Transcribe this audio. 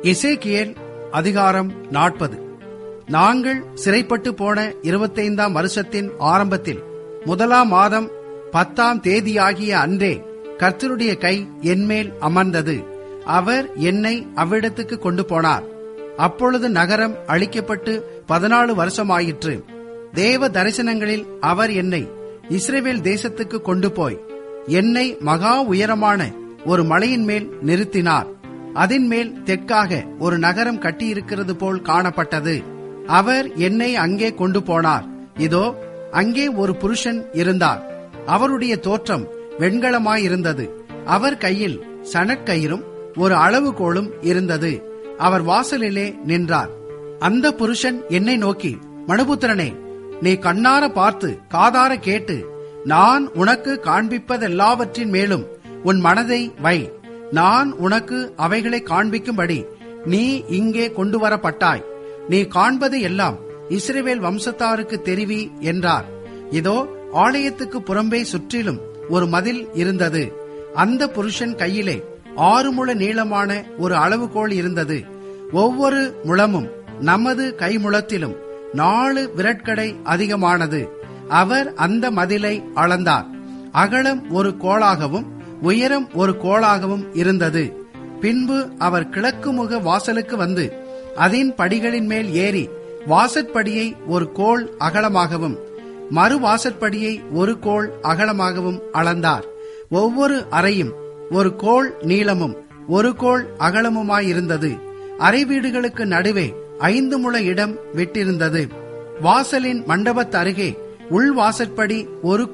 எசேக்கியேல் அதிகாரம் நாற்பது நாங்கள் சிறைப்பட்டு போன இருபத்தைந்தாம் வருஷத்தின் ஆரம்பத்தில் முதலாம் மாதம் பத்தாம் தேதியாகிய அன்றே கர்த்தருடைய கை என்மேல் அமர்ந்தது அவர் என்னை அவ்விடத்துக்கு கொண்டு போனார் அப்பொழுது நகரம் அழிக்கப்பட்டு பதினாலு வருஷமாயிற்று தேவ தரிசனங்களில் அவர் என்னை இஸ்ரேவேல் தேசத்துக்கு கொண்டு போய் என்னை மகா உயரமான ஒரு மலையின் மேல் நிறுத்தினார் அதன் மேல் தெற்காக ஒரு நகரம் கட்டியிருக்கிறது போல் காணப்பட்டது அவர் என்னை அங்கே கொண்டு போனார் இதோ அங்கே ஒரு புருஷன் இருந்தார் அவருடைய தோற்றம் வெண்கலமாயிருந்தது அவர் கையில் சணற்கயிறும் ஒரு அளவுகோலும் இருந்தது அவர் வாசலிலே நின்றார் அந்த புருஷன் என்னை நோக்கி மனுபுத்திரனே நீ கண்ணார பார்த்து காதார கேட்டு நான் உனக்கு காண்பிப்பதெல்லாவற்றின் மேலும் உன் மனதை வை நான் உனக்கு அவைகளை காண்பிக்கும்படி நீ இங்கே கொண்டு வரப்பட்டாய் நீ காண்பது எல்லாம் இஸ்ரேவேல் வம்சத்தாருக்கு தெரிவி என்றார் இதோ ஆலயத்துக்கு புறம்பே சுற்றிலும் ஒரு மதில் இருந்தது அந்த புருஷன் கையிலே ஆறு முழ நீளமான ஒரு அளவுகோல் இருந்தது ஒவ்வொரு முழமும் நமது கைமுழத்திலும் நாலு விரட்கடை அதிகமானது அவர் அந்த மதிலை அளந்தார் அகலம் ஒரு கோளாகவும் உயரம் ஒரு கோளாகவும் இருந்தது பின்பு அவர் கிழக்கு முக வாசலுக்கு வந்து அதன் படிகளின் மேல் ஏறி வாசற்படியை ஒரு கோள் அகலமாகவும் மறு வாசற்படியை ஒரு கோள் அகலமாகவும் அளந்தார் ஒவ்வொரு அறையும் ஒரு கோள் நீளமும் ஒரு கோள் அகலமுமாயிருந்தது அறை வீடுகளுக்கு நடுவே ஐந்து முழ இடம் விட்டிருந்தது வாசலின் மண்டபத்து அருகே உள் வாசற்படி ஒரு